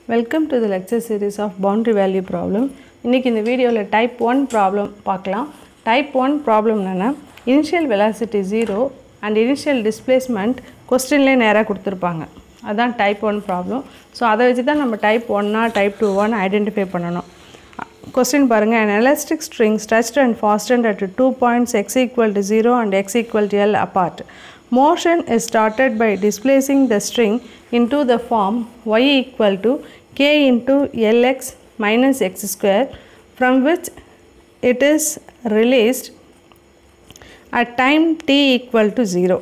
Welcome to the lecture series of boundary value problem இன்றைக்கி இந்த வீடியோவில் டைப் ஒன் ப்ராப்ளம் பார்க்கலாம் டைப் ஒன் ப்ராப்ளம் என்னென்னா initial velocity zero and initial displacement கொஸ்டின்லேயே நேராக கொடுத்துருப்பாங்க அதான் டைப் ஒன் ப்ராப்ளம் ஸோ அதை வச்சு தான் நம்ம டைப் ஒன்னா டைப் டூ ஒன் ஐடென்டிஃபை பண்ணணும் கொஸ்டின் பாருங்கள் an elastic string stretched and fastened at two points x equal to 0 and x equal to L apart. Motion is started by displacing the string into the form y equal to k into Lx minus x square from which it is released at time t equal to 0.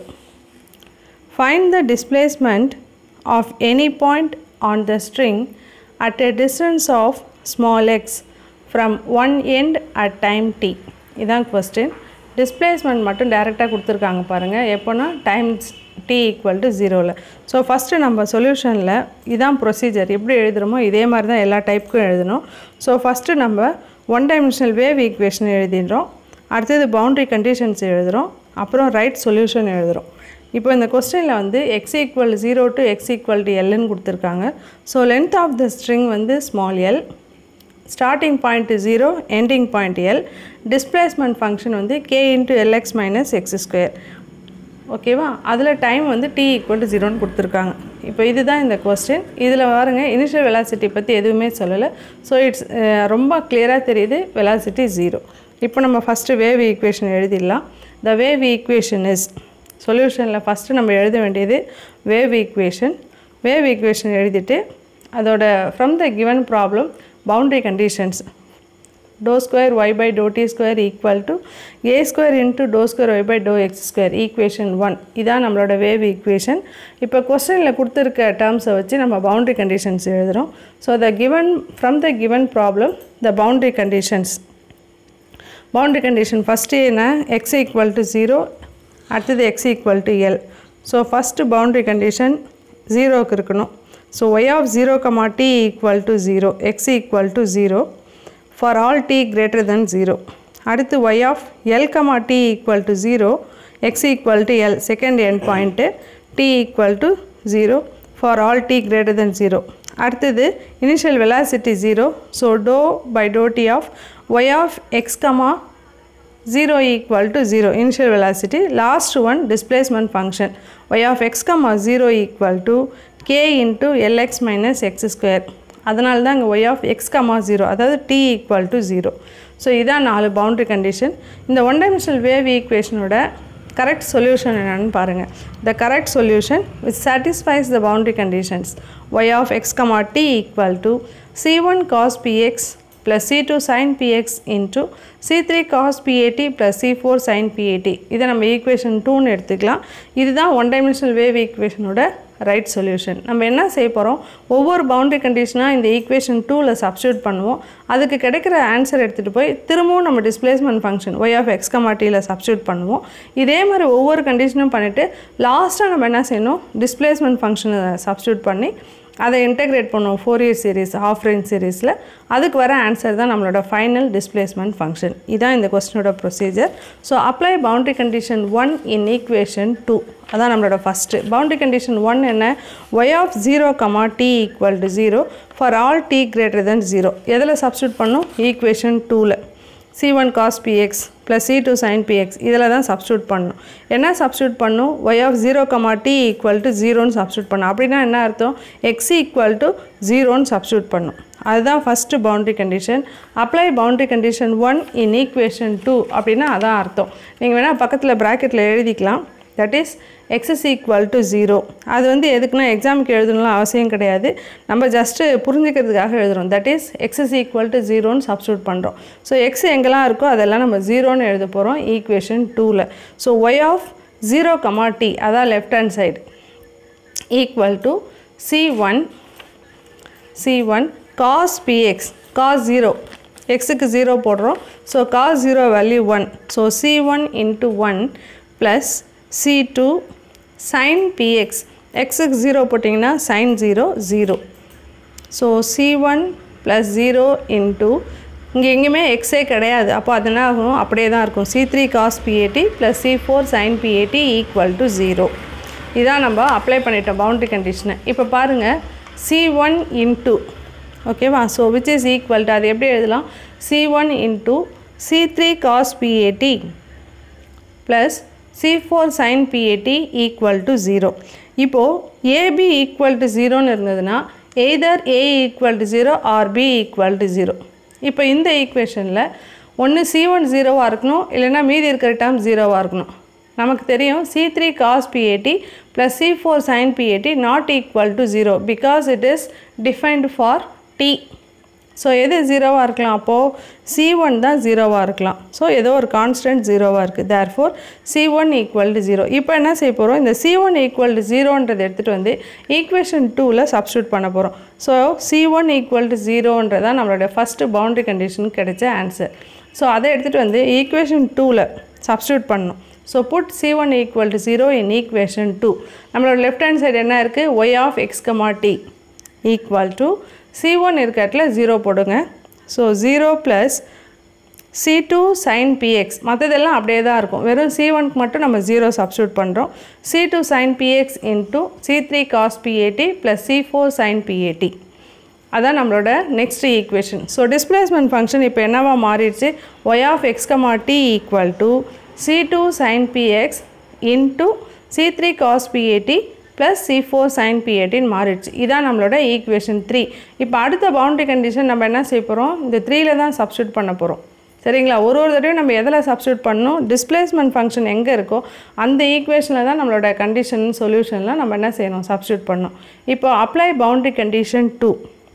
Find the displacement of any point on the string at a distance of small x from one end at time t. இதான் question displacement மட்டும் டைரெக்டாக கொடுத்துருக்காங்க பாருங்கள் எப்போனா time t equal to ஜீரோவில் so first நம்ம சொல்யூஷனில் இதான் ப்ரொசீஜர் எப்படி எழுதுகிறோமோ இதே மாதிரி தான் எல்லா டைப்புக்கும் எழுதணும் ஸோ ஃபஸ்ட்டு நம்ம ஒன் டைமென்ஷனல் வேவ் ஈக்குவேஷன் எழுதிடுறோம் அடுத்தது பவுண்ட்ரி கண்டிஷன்ஸ் எழுதுகிறோம் அப்புறம் ரைட் சொல்யூஷன் எழுதுகிறோம் இப்போ இந்த கொஸ்டினில் வந்து x equal zero to x equal to எல்லுன்னு கொடுத்துருக்காங்க so length of the string வந்து small l starting point zero ending point l displacement function வந்து k into l x minus x square ஓகேவா அதில் டைம் வந்து டி ஈக்குவல் டு ஜீரோன்னு கொடுத்துருக்காங்க இப்போ இதுதான் இந்த கொஸ்டின் இதில் பாருங்க இனிஷியல் வெலாசிட்டி பற்றி எதுவுமே சொல்லலை ஸோ இட்ஸ் ரொம்ப கிளியராக தெரியுது வெலாசிட்டி ஜீரோ இப்போ நம்ம ஃபஸ்ட்டு வேவ் ஈக்குவேஷன் எழுதிடலாம் த வேவ் ஈக்குவேஷன் இஸ் சொல்யூஷனில் ஃபஸ்ட்டு நம்ம எழுத வேண்டியது வேவ் ஈக்குவேஷன் வேவ் ஈக்குவேஷன் எழுதிட்டு அதோட from the given problem boundary conditions doe square y by doe t square equal to a square into doe square y by doe x square equation one இதான் நம்மளோட wave equation இப்போ கொஸ்டினில் கொடுத்துருக்க டேர்ம்ஸை வச்சு நம்ம பவுண்டரி கண்டிஷன்ஸ் எழுதுகிறோம் so the given from the given problem the boundary conditions boundary condition first என்ன எக்ஸ் ஈக்குவல் டு ஜீரோ அடுத்தது x equal to l so first boundary condition ஜீரோக்கு இருக்கணும் so y of zero comma t equal to zero x equal to zero for all t greater than zero அடுத்து y of l comma t equal to zero x equal to l second N point t equal to zero for all t greater than zero அடுத்தது initial velocity zero so doe by doe t of y of x comma 0 equal to 0 initial velocity last one displacement function y of x comma 0 equal to k into lx minus x square அதனால தான் இங்கே y of x comma 0 அதாவது t equal to 0 so இதான் நாலு boundary condition இந்த one dimensional wave ஈக்குவேஷனோட correct solution என்னென்னு பாருங்கள் the correct solution which satisfies the boundary conditions y of x comma t equal to c1 cos px plus c2 sin px into c3 cos pat plus c4 sin pat இதை நம்ம equation டூன்னு எடுத்துக்கலாம் இதுதான் one dimensional wave ஈக்குவேஷனோட right solution நம்ம என்ன செய்ய போகிறோம் ஒவ்வொரு பவுண்டரி கண்டிஷனாக இந்த ஈக்குவேஷன் டூவில் சப்ஸ்டியூட் பண்ணுவோம் அதுக்கு கிடைக்கிற ஆன்சர் எடுத்துகிட்டு போய் திரும்பவும் நம்ம displacement function y of x கமாட்டியில் சப்ஸ்டியூட் பண்ணுவோம் இதே மாதிரி ஒவ்வொரு கண்டிஷனும் பண்ணிவிட்டு லாஸ்ட்டாக நம்ம என்ன செய்யணும் டிஸ்பிளேஸ்மெண்ட் ஃபங்க்ஷனை சப்ஸ்டியூட் பண்ணி அதை இன்டெகிரேட் பண்ணுவோம் Fourier series of range சீரீஸில் அதுக்கு வர ஆன்சர் தான் நம்மளோட ஃபைனல் டிஸ்பிளேஸ்மெண்ட் ஃபங்க்ஷன் இதான் இந்த கொஸ்டினோட procedure so apply boundary condition one in equation two அதான் நம்மளோட ஃபஸ்ட்டு பவுண்டரி கண்டிஷன் ஒன் என்ன y of zero comma t equal to zero for all t greater than zero எதில் substitute பண்ணும் equation டூவில் c one cos p x plus c two sine p x இதில் தான் substitute பண்ணணும் என்ன சப்ஸ்டியூட் பண்ணும் y of zero comma t equal to ஜீரோன்னு substitute பண்ணும் அப்படின்னா என்ன அர்த்தம் எக்ஸ் ஈக்குவல் டு ஜீரோன்னு சப்ஸ்டியூட் பண்ணும் அதுதான் first boundary condition apply boundary condition one in equation two அப்படின்னா அதான் அர்த்தம் நீங்கள் வேணால் பக்கத்தில் ப்ராக்கெட்டில் எழுதிக்கலாம் that is x is equal to zero அது வந்து எதுக்குன்னா எக்ஸாமுக்கு எழுதணும்லாம் அவசியம் கிடையாது நம்ம ஜஸ்ட்டு புரிஞ்சுக்கிறதுக்காக எழுதுகிறோம் that is x is equal to ஜீரோன்னு சப்ஸ்டியூட் பண்ணுறோம் ஸோ எக்ஸ் எங்கெல்லாம் இருக்கோ அதெல்லாம் நம்ம ஜீரோன்னு எழுத போகிறோம் ஈக்குவேஷன் டூவில் so y of zero comma t அதான் left hand side equal to c one c one cos p x cos zero எக்ஸுக்கு ஜீரோ போடுறோம் so cos zero value one so c one into one plus c two sine p x எக்ஸுக்கு zero போட்டிங்கன்னா sine zero zero so c one plus zero into இங்கே எங்கேயுமே எக்ஸே கிடையாது அப்போ அது என்ன ஆகும் அப்படியே தான் இருக்கும் c three cos p a t plus c four sine p a t equal to zero இதான் நம்ம அப்ளை பண்ணிட்டோம் பவுண்டரி கண்டிஷனை இப்போ பாருங்கள் சி ஒன் இன்ட்டு ஓகேவா so which is equal to அது எப்படி எழுதலாம் c one into c three cos p a t plus c four sine p a t equal to zero இப்போது ஏபி ஈக்குவல் டு ஜீரோன்னு இருந்ததுன்னா either a equal to zero or b equal to zero இப்போ இந்த ஈக்குவேஷனில் ஒன்று சி ஒன் ஜீரோவாக இருக்கணும் இல்லைன்னா மீதி இருக்கிற டேர்ம் ஜீரோவாக இருக்கணும் நமக்கு தெரியும் c three cos p a t plus c four sine p a t not equal to zero because it is defined for t so எது ஜீரோவாக இருக்கலாம் அப்போது சி ஒன் தான் ஜீரோவாக இருக்கலாம் ஸோ ஏதோ ஒரு கான்ஸ்டன்ட் ஜீரோவாக இருக்குது therefore c one equal to zero இப்போ என்ன செய்ய போகிறோம் இந்த சி ஒன் ஈக்குவல் டு ஜீரோன்றதை எடுத்துகிட்டு வந்து ஈக்குவேஷன் டூவில் சப்ஸ்டியூட் பண்ண போகிறோம் so c one equal to ஜீரோன்றதான் நம்மளோட ஃபஸ்ட்டு பவுண்டரி கண்டிஷனுக்கு கிடைச்ச ஆன்சர் ஸோ அதை எடுத்துகிட்டு வந்து ஈக்குவேஷன் டூவில் சப்ஸ்டியூட் பண்ணணும் so put c one equal to zero in equation two நம்மளோட லெஃப்ட் ஹேண்ட் சைடு என்ன இருக்குது y of x comma t equal to c one இருக்க இடத்துல ஜீரோ போடுங்க so zero plus c two sine p x மற்றதெல்லாம் அப்படியே தான் இருக்கும் வெறும் சி ஒன்க்கு மட்டும் நம்ம ஜீரோ சப்ஸ்டியூட் பண்ணுறோம் c two sine p x into c three cos p a t plus c four sine p a t அதான் நம்மளோட next equation so displacement function இப்போ என்னவா மாறிடுச்சு y of x comma t equal to c two sine p x into c three cos p a t plus c four sine பிஏடின்னு மாறிடுச்சு இதான் நம்மளோட equation three இப்போ அடுத்த பவுண்டரி கண்டிஷன் நம்ம என்ன செய்ய போகிறோம் இந்த த்ரீல தான் சப்ஸ்டியூட் பண்ண போகிறோம் சரிங்களா ஒரு ஒரு தடவையும் நம்ம எதில் சப்ஸ்டியூட் பண்ணணும் டிஸ்பிளேஸ்மெண்ட் ஃபங்க்ஷன் எங்கே இருக்கோ அந்த ஈக்குவேஷனில் தான் நம்மளோட கண்டிஷன் சொல்யூஷனில் நம்ம என்ன செய்யணும் சப்ஸ்டியூட் பண்ணணும் இப்போ apply boundary condition two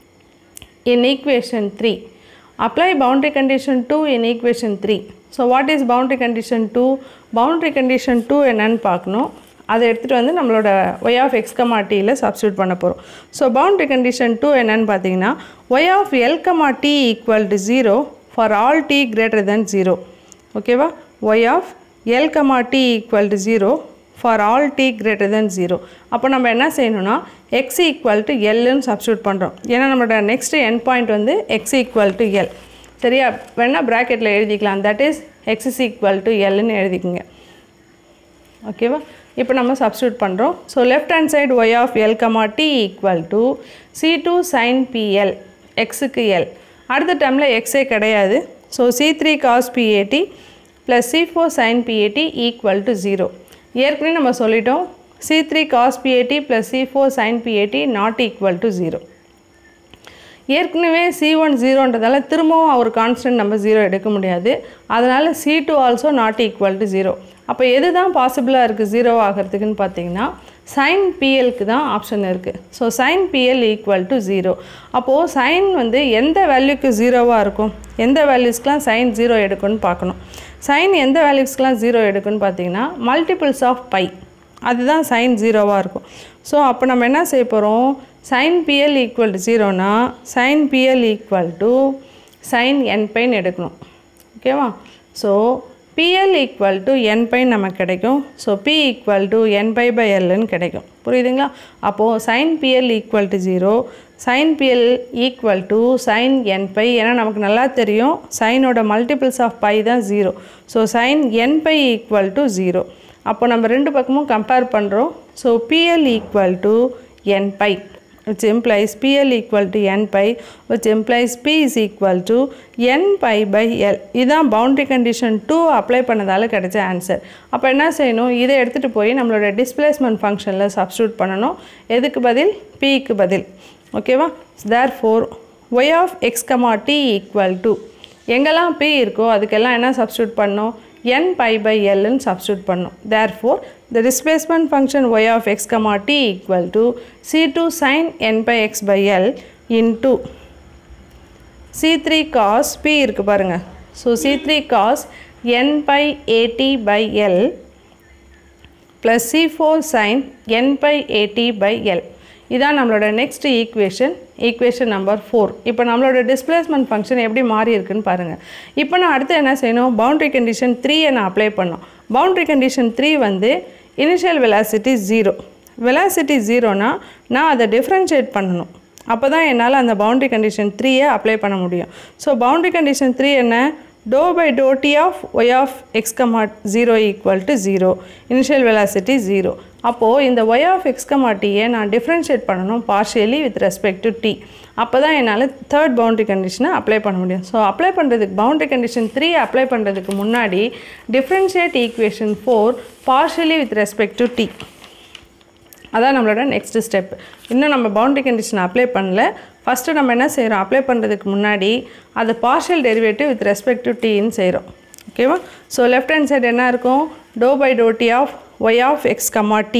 in equation 3 apply boundary condition 2 in equation 3 so what is boundary condition 2 boundary condition 2 என்னன்னு பார்க்கணும் அதை எடுத்துகிட்டு வந்து நம்மளோட ஒய் ஆஃப் எக்ஸ் கமா டியில் சப்ஸ்டியூட் பண்ண போகிறோம் ஸோ பவுண்டரி கண்டிஷன் டூ என்னன்னு பார்த்தீங்கன்னா y of l comma t equal to zero for all t greater than zero ஓகேவா y of l comma t equal to zero for all t greater than zero அப்போ நம்ம என்ன செய்யணும்னா x equal to எல்லுன்னு substitute பண்ணுறோம் ஏன்னா நம்மளோட next end point வந்து எக்ஸ் ஈக்குவல் டு எல் சரியா வேணால் ப்ராக்கெட்டில் எழுதிக்கலாம் that is x is equal to எல்லுன்னு எழுதிக்கோங்க ஓகேவா இப்போ நம்ம சப்ஸ்டியூட் பண்ணுறோம் so left hand side y of l comma t equal to c two sine p l எக்ஸுக்கு எல் அடுத்த டைமில் எக்ஸே கிடையாது so c three cos p a t plus c four sine p a t equal to zero ஏற்கனவே நம்ம சொல்லிட்டோம் c three cos p a t plus c four sine p a t not equal to zero ஏற்கனவே c one ஜீரோன்றதால திரும்பவும் ஒரு கான்ஸ்டன்ட் நம்ம ஜீரோ எடுக்க முடியாது அதனால் c two also not equal to zero அப்போ எது தான் பாசிபிளாக இருக்குது ஜீரோ ஆகிறதுக்குன்னு பார்த்தீங்கன்னா சைன் பிஎல்க்கு தான் ஆப்ஷன் இருக்குது so sine p l equal to zero அப்போது சைன் வந்து எந்த வேல்யூக்கு ஜீரோவாக இருக்கும் எந்த வேல்யூஸ்க்கெலாம் சைன் ஜீரோ எடுக்கும்னு பார்க்கணும் சைன் எந்த வேல்யூஸ்க்கெலாம் ஜீரோ எடுக்குன்னு பார்த்தீங்கன்னா மல்டிபிள்ஸ் ஆஃப் பை அதுதான் சைன் ஜீரோவாக இருக்கும் ஸோ அப்போ நம்ம என்ன செய்ய போகிறோம் சைன் பிஎல் ஈக்குவல் டு ஜீரோனா sine p l equal to sine n pi எடுக்கணும் ஓகேவா so p l equal to n pi நமக்கு கிடைக்கும் so p equal to n pi by எல்லுன்னு கிடைக்கும் புரியுதுங்களா அப்போது sine p l equal to zero sine p l equal to sine n pi ஏன்னா நமக்கு நல்லா தெரியும் சைனோட மல்டிபிள்ஸ் ஆஃப் பை தான் zero so sine n pi equal to zero அப்போ நம்ம ரெண்டு பக்கமும் கம்பேர் பண்ணுறோம் so p l equal to n pi which implies PL equal to n pi which implies P is equal to n pi by L இதுதான் boundary condition two apply பண்ணதால கிடைச்ச answer அப்போ என்ன செய்யணும் இதை எடுத்துகிட்டு போய் நம்மளோட டிஸ்பிளேஸ்மெண்ட் ஃபங்க்ஷனில் சப்ஸ்டியூட் பண்ணணும் எதுக்கு பதில் பிக்கு பதில் ஓகேவா therefore y of x comma t equal to எங்கெல்லாம் பி இருக்கோ அதுக்கெல்லாம் என்ன சப்ஸ்டியூட் பண்ணணும் n pi by l ன்னு substitute பண்ணும் therefore the displacement function y of x comma t equal to c2 sin n by x by l into c3 cos p இருக்கு பாருங்க so c3 cos n by at by l plus c4 sin n by at by l இதான் நம்மளோட next equation equation number four இப்போ நம்மளோட displacement function எப்படி மாறி இருக்குன்னு பாருங்கள் இப்போ நான் அடுத்து என்ன செய்யணும் பவுண்டரி கண்டிஷன் த்ரீயை நான் அப்ளை பண்ணோம் பவுண்டரி கண்டிஷன் த்ரீ வந்து இனிஷியல் வெலாசிட்டி ஜீரோ வெலாசிட்டி ஜீரோனா நான் அதை டிஃப்ரென்ஷியேட் பண்ணணும் அப்போ தான் என்னால் அந்த பவுண்டரி கண்டிஷன் த்ரீயை அப்ளை பண்ண முடியும் ஸோ பவுண்டரி கண்டிஷன் த்ரீ என்ன doe by doe t of y of x comma zero equal to zero initial velocity zero அப்போது இந்த ஒய் ஆஃப் எக்ஸ் கமா டீயை நான் டிஃப்ரென்ஷியேட் பண்ணணும் partially with respect to t அப்போ தான் என்னால் தேர்ட் பவுண்டரி கண்டிஷனை அப்ளை பண்ண முடியும் ஸோ அப்ளை பண்ணுறதுக்கு பவுண்டரி கண்டிஷன் த்ரீ அப்ளை பண்ணுறதுக்கு முன்னாடி differentiate equation four partially with respect to t அதான் நம்மளோட நெக்ஸ்ட் ஸ்டெப் இன்னும் நம்ம பவுண்டரி கண்டிஷன் அப்ளை பண்ணல ஃபஸ்ட்டு நம்ம என்ன செய்கிறோம் அப்ளை பண்ணுறதுக்கு முன்னாடி அது partial derivative with respect to டீன்னு செய்கிறோம் ஓகேவா ஸோ லெஃப்ட் ஹேண்ட் சைடு என்ன இருக்கும் doe by doe t of y of x comma t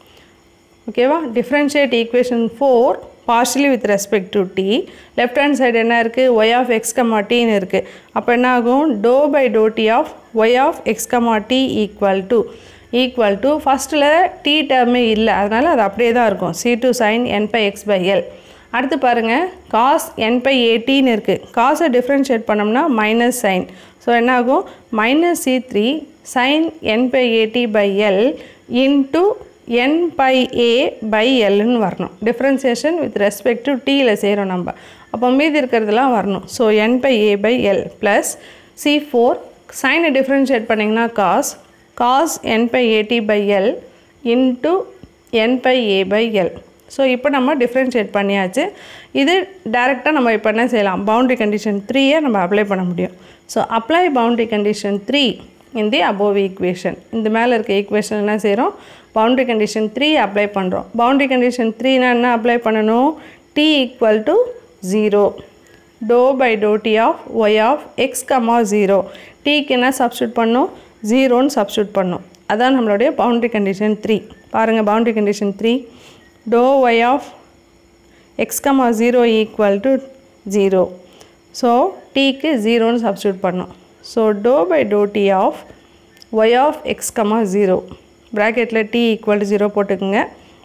ஓகேவா differentiate equation four partially with respect to t left hand side என்ன இருக்குது ஒய் ஆஃப் எக்ஸ் கமா டின்னு இருக்குது அப்போ என்ன ஆகும் doe by doe t of y of x comma t equal to equal to ஃபஸ்ட்டில் t டேர்மே இல்லை அதனால் அது அப்படியே தான் இருக்கும் c two sine n pi x by l அடுத்து பாருங்கள் காஸ் என் பை ஏடின்னு இருக்குது காசை டிஃப்ரென்ஷியேட் பண்ணோம்னா மைனஸ் சைன் ஸோ என்ன ஆகும் minus c three sine n pi a t by l into n pi a by எல்னு வரணும் டிஃப்ரென்சியேஷன் வித் ரெஸ்பெக்ட் டு டீயில் செய்கிறோம் நம்ம அப்போ மீதி இருக்கிறதுலாம் வரணும் so n pi a by l plus c four சைனை டிஃப்ரென்ஷியேட் பண்ணிங்கன்னா cos cos n pi a t by l into n pi a by l so இப்போ நம்ம டிஃப்ரென்ஷியேட் பண்ணியாச்சு இது டைரெக்டாக நம்ம இப்போ என்ன செய்யலாம் பவுண்டரி கண்டிஷன் த்ரீயை நம்ம அப்ளை பண்ண முடியும் so apply boundary condition three in the above equation இந்த மேலே இருக்க ஈக்குவேஷன் என்ன செய்கிறோம் பவுண்டரி கண்டிஷன் த்ரீ அப்ளை பண்ணுறோம் பவுண்டரி கண்டிஷன் த்ரீனா என்ன அப்ளை பண்ணணும் t equal to zero doe by doe t of y of x comma zero டீக்கு என்ன சப்ஸ்டியூட் பண்ணும் ஜீரோன்னு சப்ஸ்டியூட் பண்ணும் அதான் நம்மளுடைய பவுண்டரி கண்டிஷன் த்ரீ பாருங்கள் boundary condition three doe y of x comma zero equal to zero so டீக்கு ஜீரோன்னு சப்ஸ்டியூட் பண்ணும் so doe by doe t of y of x comma zero ப்ராக்கெட்டில் டி ஈக்குவல் டு ஜீரோ போட்டுக்குங்க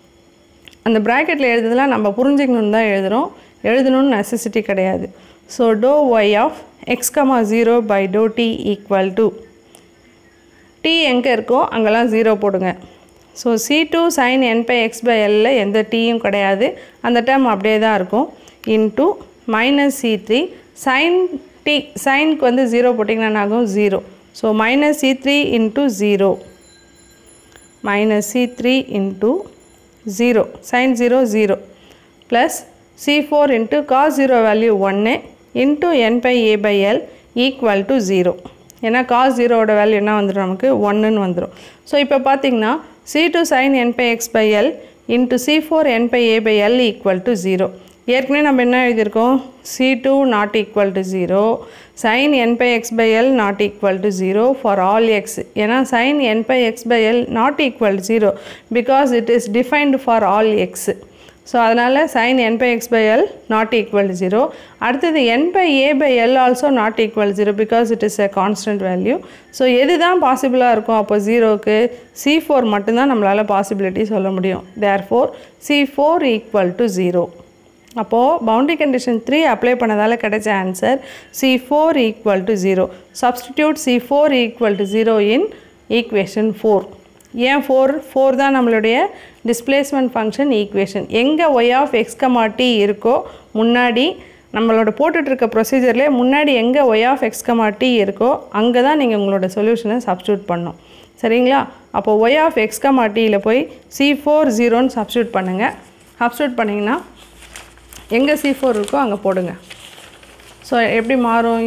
அந்த ப்ராக்கெட்டில் எழுதுதெல்லாம் நம்ம புரிஞ்சுக்கணுன்னு தான் எழுதுகிறோம் எழுதணும்னு நெசசிட்டி கிடையாது so doe y of x comma zero by doe t equal to t எங்கே இருக்கோ அங்கெல்லாம் ஜீரோ போடுங்க so c two sine n pi x by எல்ல எந்த டீயும் கிடையாது அந்த டேர்ம் அப்படியே தான் இருக்கும் into minus c three sine t சைனுக்கு வந்து ஜீரோ போட்டிங்கன்னா ஆகும் zero so minus c three into zero minus c three into zero sine zero zero plus c four into cos zero value ஒன்று into n pi a by l equal to zero ஏன்னா cos ஜீரோவோட value என்ன வந்துடும் நமக்கு ஒன்றுன்னு வந்துடும் so இப்போ பார்த்தீங்கன்னா c two sine n pi x by l into c four n pi a by l equal to zero ஏற்கனவே நம்ம என்ன எழுதியிருக்கோம் c two not equal to zero sine n pi x by l not equal to zero for all x ஏன்னா sine n pi x by l not equal to zero because it is defined for all x so அதனால் sine n pi x by l not equal to zero அடுத்தது n pi a by l also not equal zero because it is a constant value so எது தான் பாசிபிளாக இருக்கும் அப்போ ஜீரோக்கு C four மட்டும்தான் நம்மளால் possibility சொல்ல முடியும் therefore c four equal to zero அப்போது பவுண்டரி கண்டிஷன் த்ரீ அப்ளை பண்ணதால் கிடைச்ச answer c four equal to zero substitute c four equal to zero in equation four ஏன் ஃபோர் ஃபோர் தான் நம்மளுடைய டிஸ்பிளேஸ்மெண்ட் ஃபங்க்ஷன் ஈக்குவேஷன் எங்கே y of x comma t இருக்கோ முன்னாடி நம்மளோட போட்டுட்ருக்க ப்ரொசீஜர்லேயே முன்னாடி எங்கே ஒய் ஆஃப் எக்ஸ்கமா டி இருக்கோ அங்கே தான் நீங்கள் உங்களோட சொல்யூஷனை சப்ஸ்டியூட் பண்ணணும் சரிங்களா அப்போ ஒய் ஆஃப் எக்ஸ்கமா டியில் போய் சி ஃபோர் ஜீரோன்னு சப்ஸ்டியூட் பண்ணுங்கள் சப்ஸ்டியூட் பண்ணிங்கன்னா எங்கே சி ஃபோர் இருக்கோ அங்கே போடுங்க ஸோ எப்படி மாறும்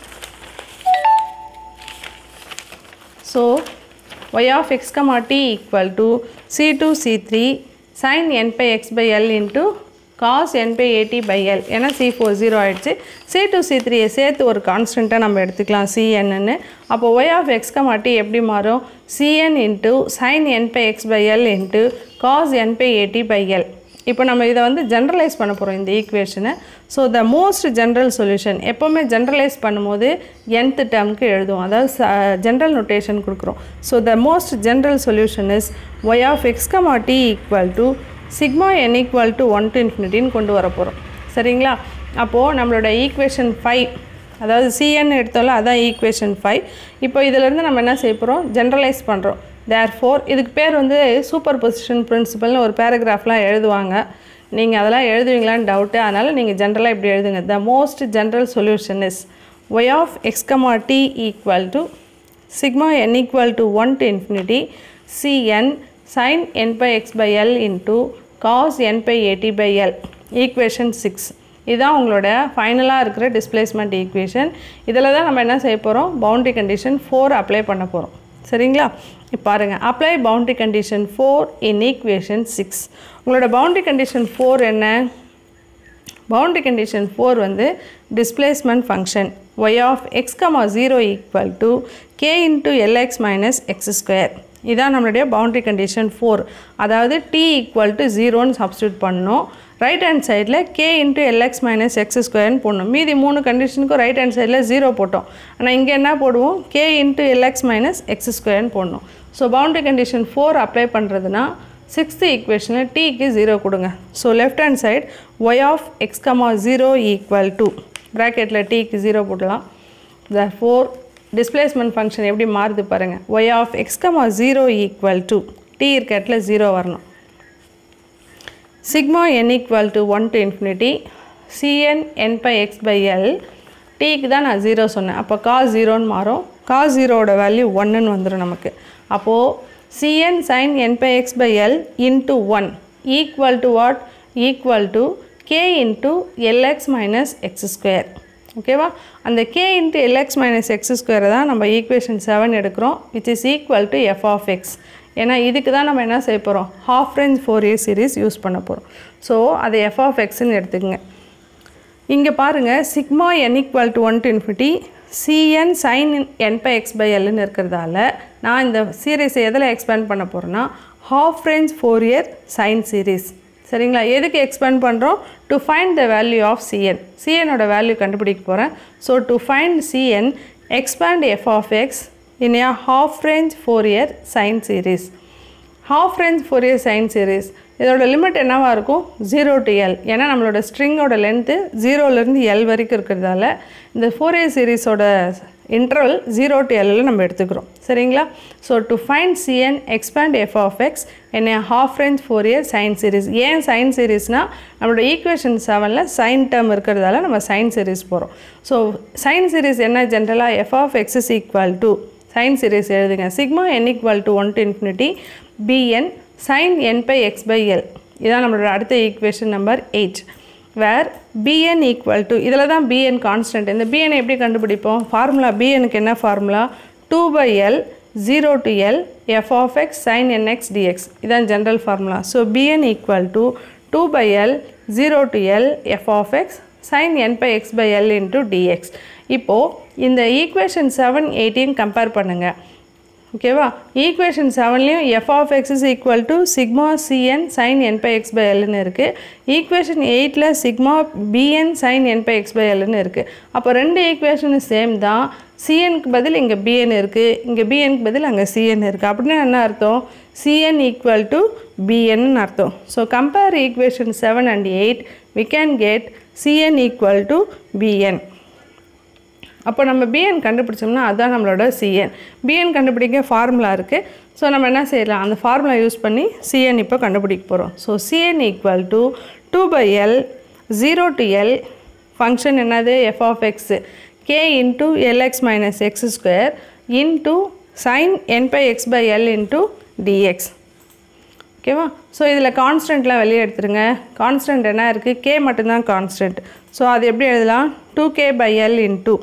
so y of x comma t equal to c2 c3 sin n by x by l into cos n by at by l ஏன்னா c4 0 ஆயிடுச்சு c2 c3 சேர்த்து ஒரு கான்ஸ்டண்ட்டாக நம்ம எடுத்துக்கலாம் cnன்னு அப்போ y of x comma t எப்படி மாறும் cn into sin n by x by l into cos n by at by l இப்போ நம்ம இதை வந்து ஜென்ரலைஸ் பண்ண போகிறோம் இந்த ஈக்குவேஷனை so the most general solution எப்போவுமே ஜென்ரலைஸ் பண்ணும்போது nth டேர்முக்கு எழுதுவோம் அதாவது ஜென்ரல் நொட்டேஷன் கொடுக்குறோம் so the most general solution is y of x comma t equal to sigma n equal to one to இன்ஃபினிட்டின்னு கொண்டு வர போகிறோம் சரிங்களா அப்போது நம்மளோட ஈக்குவேஷன் ஃபைவ் அதாவது சிஎன் எடுத்தோம்ல அதான் ஈக்குவேஷன் ஃபைவ் இப்போ இதிலேருந்து நம்ம என்ன செய்ய போகிறோம் ஜென்ரலைஸ் பண்ணுறோம் தேர் ஃபோர் இதுக்கு பேர் வந்து சூப்பர் பொசிஷன் பிரின்சிபல்னு ஒரு பேராகிராஃப்லாம் எழுதுவாங்க நீங்கள் அதெல்லாம் எழுதுவீங்களான்னு டவுட்டு அதனால் நீங்கள் ஜென்ரலாக இப்படி எழுதுங்க the most general solution is y of x comma t equal to sigma n equal to one to infinity c n sin n by x by l into cos n by at by l equation six இதுதான் உங்களோட ஃபைனலாக இருக்கிற displacement equation இதில் தான் நம்ம என்ன செய்ய போகிறோம் பவுண்டரி கண்டிஷன் ஃபோர் அப்ளை பண்ண போகிறோம் சரிங்களா இப்போ பாருங்கள் apply boundary condition four in equation six உங்களோட பவுண்டரி கண்டிஷன் ஃபோர் என்ன பவுண்டரி கண்டிஷன் ஃபோர் வந்து displacement function y of x comma zero equal to k into l x minus x square இதான் நம்மளுடைய பவுண்டரி கண்டிஷன் ஃபோர் அதாவது t equal to ஜீரோன்னு substitute பண்ணணும் right hand சைடில் k into l x minus x ஸ்கொயர்னு போடணும் மீதி மூணு கண்டிஷனுக்கும் ரைட் ஹேண்ட் சைடில் ஜீரோ போட்டோம் ஆனால் இங்கே என்ன போடுவோம் K into l x minus x ஸ்கொயர்னு போடணும் so boundary condition four apply பண்ணுறதுனா சிக்ஸ்த்து ஈக்குவேஷனில் டீக்கு ஜீரோ கொடுங்க so left hand side y of x comma zero equal to ப்ராக்கெட்டில் டீக்கு ஜீரோ போடலாம் த ஃபோர் டிஸ்பிளேஸ்மெண்ட் ஃபங்க்ஷன் எப்படி மாறுது பாருங்கள் y of x comma zero equal to t இருக்க இடத்துல ஜீரோ வரணும் sigma n equal to one to infinity c n n pi x by l டீக்கு தான் நான் ஜீரோ சொன்னேன் அப்போ காஸ் ஜீரோன்னு மாறும் காஸ் ஜீரோவோட வேல்யூ ஒன்றுன்னு வந்துடும் நமக்கு அப்போது c n sine n pi x by l into one equal to what equal to k into l x minus x square ஓகேவா அந்த k into l x minus x ஸ்கொயரை தான் நம்ம ஈக்குவேஷன் செவன் எடுக்கிறோம் which is equal to f of x ஏன்னா இதுக்கு தான் நம்ம என்ன செய்ய போகிறோம் half range Fourier series use பண்ண போகிறோம் ஸோ அதை எஃப் ஆஃப் எக்ஸ்ன்னு எடுத்துக்கங்க இங்கே பாருங்கள் sigma n equal to one to infinity c n sine n pi x by எல்னு இருக்கிறதால நான் இந்த சீரீஸை எதில் எக்ஸ்பேண்ட் பண்ண போகிறேன்னா half range Fourier sine series சரிங்களா எதுக்கு எக்ஸ்பேண்ட் பண்ணுறோம் to find the value of c n சிஎனோட வேல்யூ கண்டுபிடிக்க போகிறேன் so to find c n expand f of x in a half range Fourier sine series half range Fourier sine series இதோட limit என்னவாக இருக்கும் zero to L ஏன்னா நம்மளோட ஸ்ட்ரிங்கோட length ஜீரோலேருந்து L வரைக்கும் இருக்கிறதால இந்த ஃபோர் இயர் சீரீஸோட இன்டர்வல் ஜீரோ டு எல்லில் நம்ம எடுத்துக்கிறோம் சரிங்களா so to find c n expand f of x என்ன half range Fourier sine series ஏன் சைன் சீரீஸ்னால் நம்மளோட ஈக்குவேஷன் செவனில் சைன் டேர்ம் இருக்கிறதால நம்ம சைன் சீரீஸ் போகிறோம் ஸோ சைன் சீரீஸ் என்ன ஜென்ரலாக f of x is equal to sine series எழுதுங்க sigma n equal to one to infinity b n sine n pi x by l இதான் நம்மளோட அடுத்த equation number eight where b n equal to இதில் தான் PN constant இந்த PN எப்படி கண்டுபிடிப்போம் formula பிஎனுக்கு என்ன formula two by l zero to l f of x sine n x d x இதான் general formula so b n equal to two by l zero to l f of x sine n pi x by l into d x இப்போது இந்த equation seven eighteen compare பண்ணுங்கள் ஓகேவா equation செவன்லேயும் f of x is equal to sigma c n sine n pi x by எல்னு இருக்குது equation எயிட்டில் sigma PN sine n pi x by எல்னு இருக்குது அப்போ ரெண்டு ஈக்குவேஷனும் சேம் தான் சிஎனுக்கு பதில் இங்கே பிஎன் இருக்குது இங்கே பிஎனுக்கு பதில் அங்கே சிஎன் இருக்குது அப்படின்னா என்ன அர்த்தம் சிஎன் ஈக்குவல் டு பிஎன்னு அர்த்தம் so compare equation seven and eight we can get c n equal to b n அப்போ நம்ம பிஎன் கண்டுபிடிச்சோம்னா அதுதான் நம்மளோட சிஎன் பிஎன் கண்டுபிடிக்க ஃபார்முலா இருக்குது ஸோ நம்ம என்ன செய்யலாம் அந்த ஃபார்முலா யூஸ் பண்ணி சிஎன் இப்போ கண்டுபிடிக்க போகிறோம் so c n equal to two by l zero to l function என்னது f of x k into l x minus x square into sine n pi x by l into d x ஓகேவா so இதில் கான்ஸ்டன்ட்லாம் வெளியே எடுத்துருங்க constant என்ன இருக்குது K மட்டும்தான் constant so அது எப்படி எழுதலாம் two k by l into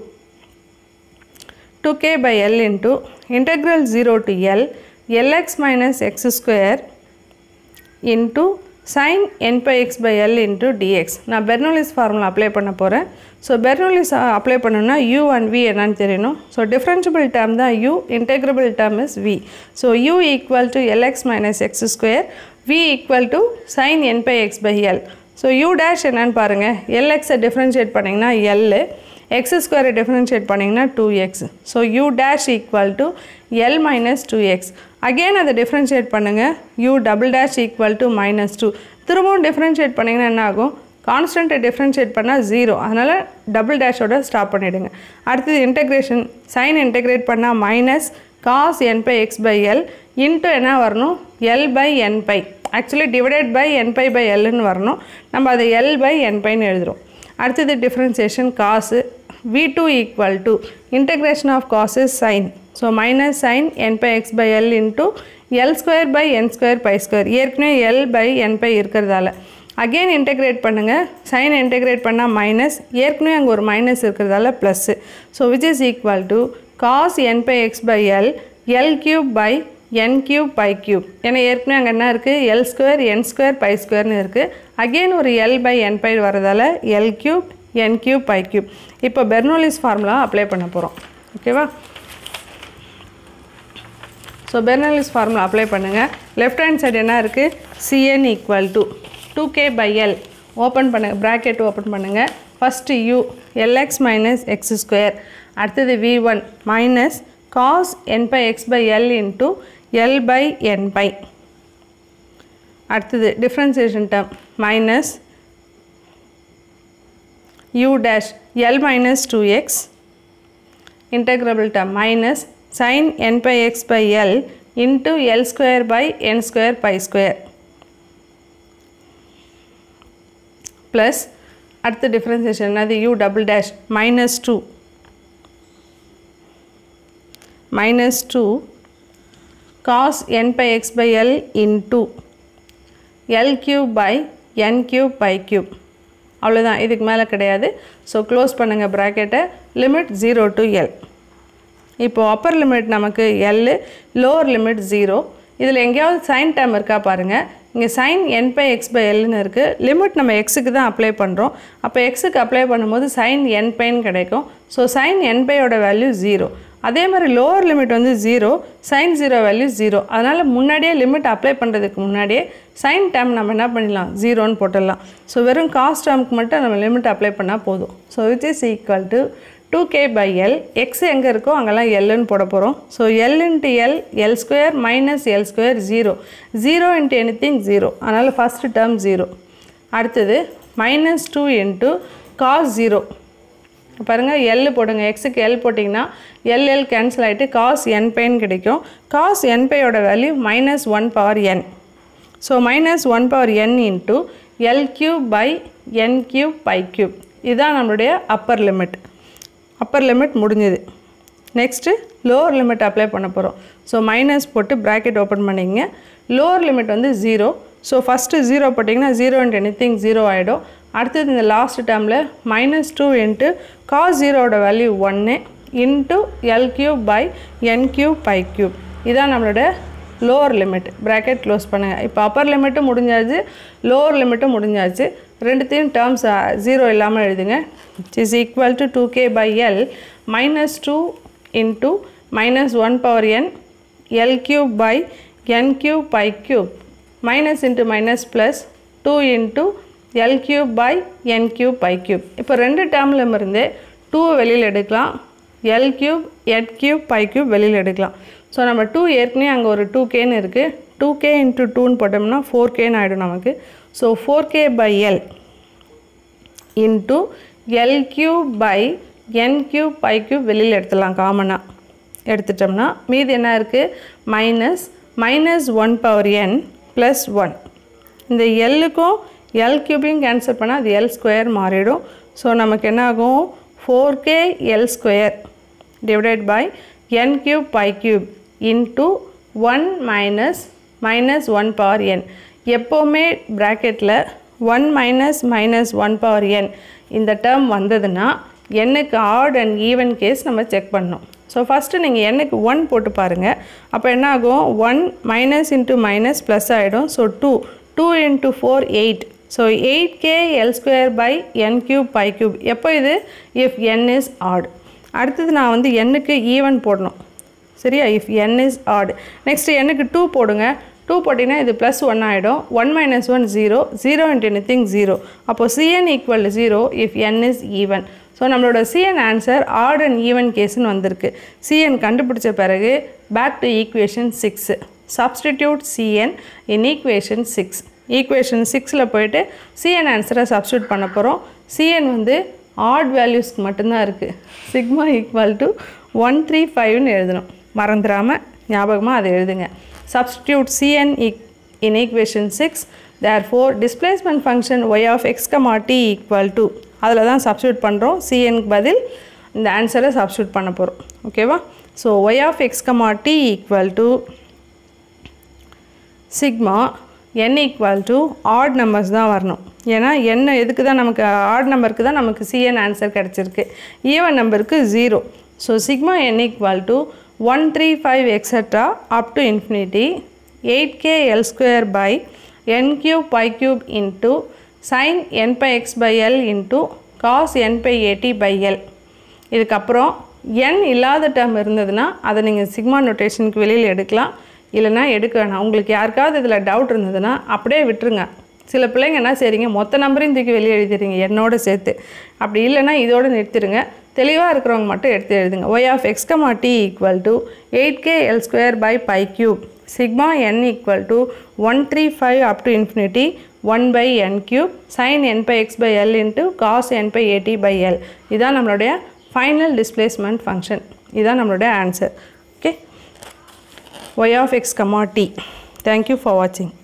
2k by L into integral 0 to L Lx minus x square into sin n pi x by L into dx நான் பெர்னோலிஸ் ஃபார்முலா அப்ளை பண்ண போகிறேன் ஸோ Bernoulli's apply பண்ணணும்னா u and v என்னன்னு தெரியணும் so differentiable term தான் u integrable term is v so u equal to l x minus x square v equal to sine n pi x by l so u dash என்னன்னு பாருங்கள் எல்எக்ஸை differentiate பண்ணிங்கன்னா l x ஸ்கொயரை differentiate பண்ணிங்கன்னா two x so u dash equal to l minus two x again அதை differentiate பண்ணுங்கள் u double dash equal to minus two திரும்பவும் differentiate பண்ணிங்கன்னா என்ன ஆகும் கான்ஸ்டன்ட்டை டிஃப்ரென்ஷியேட் பண்ணால் ஜீரோ அதனால் டபுள் டேஷோட ஸ்டாப் பண்ணிவிடுங்க அடுத்தது இன்டெக்ரேஷன் சைன் இன்டெக்ரேட் பண்ணால் minus cos n pi x by l into என்ன வரணும் l by n pi actually divided by n pi by எல்னு வரணும் நம்ம அதை எல் பை என் பைன்னு எழுதுகிறோம் அடுத்தது டிஃப்ரென்சியேஷன் காசு v2 equal to integration of cos is sin. So minus sin n by x by l into l square by n square pi square ஏற்கனவே l by n pi இருக்கிறதால again integrate பண்ணுங்கள் sine integrate பண்ணால் minus ஏற்கனவே அங்கே ஒரு minus இருக்கிறதால plus so which is equal to cos n pi x by l l cube by n cube pi cube ஏன்னா ஏற்கனவே அங்கே என்ன இருக்குது l square n square pi ஸ்கொயர்னு இருக்குது அகெயின் ஒரு எல் பை என் பை வரதால எல் கியூப் என் cube pi cube இப்போ பெர்னோலிஸ் ஃபார்முலா அப்ளை பண்ண போகிறோம் ஓகேவா ஸோ பெர்னலிஸ் ஃபார்முலா அப்ளை பண்ணுங்கள் லெஃப்ட் ஹேண்ட் சைடு என்ன இருக்குது c n equal to two k by l open பண்ணுங்கள் ப்ராக்கெட் ஓப்பன் பண்ணுங்கள் first u l x minus x square அடுத்தது v one minus cos n pi x by l into l by n pi அடுத்தது differentiation term minus u dash l minus 2x integrable term minus sin n pi x by l into l square by n square pi square plus அடுத்த differentiation என்னது u double dash minus 2 minus 2 cos n pi x by l into l cube by n cube pi cube அவ்வளோதான் இதுக்கு மேலே கிடையாது so close பண்ணுங்கள் ப்ராக்கெட்டை limit zero to l இப்போது upper limit நமக்கு எல் லோவர் லிமிட் ஜீரோ இதில் எங்கேயாவது சைன் டேம் இருக்கா பாருங்கள் இங்கே sine n pi x by எல்னு இருக்குது லிமிட் நம்ம எக்ஸுக்கு தான் அப்ளை பண்ணுறோம் அப்போ எக்ஸுக்கு அப்ளை பண்ணும்போது சைன் என் பைன்னு கிடைக்கும் ஸோ சைன் என் பையோட வேல்யூ ஜீரோ அதே மாதிரி லோவர் லிமிட் வந்து zero sine zero value zero அதனால் முன்னாடியே லிமிட் அப்ளை பண்ணுறதுக்கு முன்னாடியே சைன் டேம் நம்ம என்ன பண்ணிடலாம் ஜீரோன்னு போட்டுடலாம் ஸோ வெறும் காஸ்ட் டேர்முக்கு மட்டும் நம்ம லிமிட் அப்ளை பண்ணால் போதும் so which is equal to two k by l x எங்கே இருக்கோ அங்கெல்லாம் எல்லுன்னு போட போகிறோம் so l into l l square minus l square zero zero into anything zero அதனால் ஃபஸ்ட்டு டேர்ம் ஜீரோ அடுத்தது minus two into cos zero பாருங்கள் l போடுங்க எக்ஸுக்கு எல் போட்டிங்கன்னா எல் எல் கேன்சல் ஆகிட்டு காஸ் என் பைன்னு கிடைக்கும் காஸ் என் பையோட value minus one power n so minus one power n into l cube by n cube pi cube இதுதான் நம்மளுடைய அப்பர் லிமிட் அப்பர் லிமிட் முடிஞ்சுது நெக்ஸ்ட்டு லோவர் லிமிட் அப்ளை பண்ண போகிறோம் so minus போட்டு bracket open பண்ணிங்க lower limit வந்து zero so first zero போட்டிங்கன்னா zero into anything zero ஆகிடும் அடுத்தது இந்த லாஸ்ட் டேர்மில் மைனஸ் டூ இன்ட்டு காஸ் ஜீரோட வேல்யூ ஒன்று into l cube by n cube pi cube இதான் நம்மளோட லோவர் லிமிட் ப்ராக்கெட் க்ளோஸ் பண்ணுங்கள் இப்போ அப்பர் லிமிட்டும் முடிஞ்சாச்சு லோவர் லிமிட்டும் முடிஞ்சாச்சு ரெண்டுத்தையும் டேர்ம்ஸ் ஜீரோ இல்லாமல் எழுதுங்க is equal to two k by l minus two into minus one power n l cube by n cube pi cube minus into minus plus two into l cube by n cube pi cube இப்போ ரெண்டு டேர்மில் இருந்து two வெளியில் எடுக்கலாம் l cube n cube pi cube வெளியில் எடுக்கலாம் so நம்ம two ஏற்கனவே அங்கே ஒரு டூ கேன்னு இருக்குது டூ கே இன்ட்டு டூன்னு போட்டோம்னா ஃபோர் கேன்னு ஆகிடும் நமக்கு so four k by l into l cube by n cube pi cube வெளியில் எடுத்துடலாம் காமனாக எடுத்துட்டோம்னா மீதி என்ன இருக்குது minus minus one power n plus one இந்த எல்லுக்கும் எல் கியூபையும் கேன்சல் பண்ணால் அது எல் ஸ்கொயர் மாறிடும் ஸோ நமக்கு என்ன ஆகும் four k l square divided by n cube pi cube into one minus minus one power n எப்போவுமே ப்ராக்கெட்டில் one minus minus one power n இந்த டேர்ம் வந்ததுன்னா எண்ணுக்கு ஆட் அண்ட் ஈவன் கேஸ் நம்ம செக் பண்ணணும் ஸோ ஃபஸ்ட்டு நீங்கள் எண்ணுக்கு one போட்டு பாருங்கள் அப்போ என்ன ஆகும் one minus into minus plus ஆகிடும் so two two into four eight so eight k l square by n cube pi cube எப்போ இது இஃப் என் இஸ் ஆட் அடுத்தது நான் வந்து எண்ணுக்கு ஈவன் போடணும் சரியா if n is odd next எண்ணுக்கு டூ போடுங்க டூ போட்டிங்கன்னா இது ப்ளஸ் ஒன் ஆகிடும் one minus one zero zero into anything zero அப்போது c n equal zero if n is even so நம்மளோட c n answer odd and even கேஸ்னு வந்திருக்கு c n கண்டுபிடிச்ச பிறகு back to equation six substitute c n in equation six equation சிக்ஸில் போயிட்டு CN ஆன்சரை substitute பண்ண போகிறோம் சிஎன் வந்து ஆட் வேல்யூஸ்க்கு மட்டும்தான் இருக்குது sigma equal to one three ஃபைவ்னு எழுதணும் மறந்துடாமல் ஞாபகமாக அதை எழுதுங்க substitute c n in equation six therefore displacement function y of x comma t equal to அதில் தான் சப்ஸ்டியூட் பண்ணுறோம் சிஎனுக்கு பதில் இந்த ஆன்சரை சப்ஸ்டியூட் பண்ண போகிறோம் ஓகேவா so y of x comma t equal to sigma n equal to odd numbers தான் வரணும் ஏன்னா என்ன எதுக்கு தான் நமக்கு ஆட் நம்பருக்கு தான் நமக்கு சிஎன் ஆன்சர் கிடச்சிருக்கு ஈவன் நம்பருக்கு zero so sigma n equal to one three five extra up to infinity eight k l square by n cube pi cube into sine n pi x by l into cos n pi a t by l இதுக்கப்புறம் n இல்லாத term இருந்ததுன்னா அதை நீங்கள் sigma நோட்டேஷனுக்கு வெளியில் எடுக்கலாம் இல்லைனா எடுக்க வேணாம் உங்களுக்கு யாருக்காவது இதில் டவுட் இருந்ததுன்னா அப்படியே விட்டுருங்க சில பிள்ளைங்க என்ன செய்றீங்க மொத்த நம்பரையும் தூக்கி வெளியே எழுதிடுறீங்க என்னோட சேர்த்து அப்படி இல்லைன்னா இதோட நிறுத்திடுங்க தெளிவாக இருக்கிறவங்க மட்டும் எடுத்து எழுதுங்க y of x comma t equal to eight k l square by pi cube sigma n equal to one three five up to infinity one by n cube sine n pi x by l into cos n pi a t by l இதான் நம்மளுடைய final displacement function இதுதான் நம்மளுடைய answer okay y of x comma t thank you for watching